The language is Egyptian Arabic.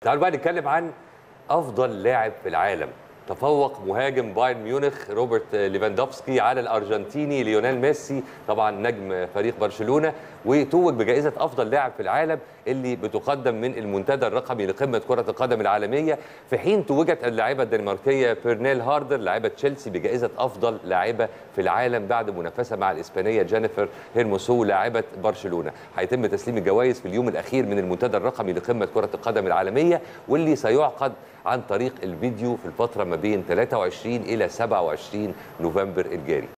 تعالوا بقى نتكلم عن افضل لاعب في العالم تفوق مهاجم بايرن ميونخ روبرت ليفاندوفسكي على الارجنتيني ليونيل ميسي طبعا نجم فريق برشلونه وتوج بجائزه افضل لاعب في العالم اللي بتقدم من المنتدى الرقمي لقمه كره القدم العالميه في حين توجت اللاعبه الدنماركيه بيرنيل هاردر لاعبه تشيلسي بجائزه افضل لاعبه في العالم بعد منافسه مع الاسبانيه جينيفر هيرموسو لاعبه برشلونه هيتم تسليم الجوائز في اليوم الاخير من المنتدى الرقمي لقمه كره القدم العالميه واللي سيعقد عن طريق الفيديو في الفتره ما بين 23 الى 27 نوفمبر الجاري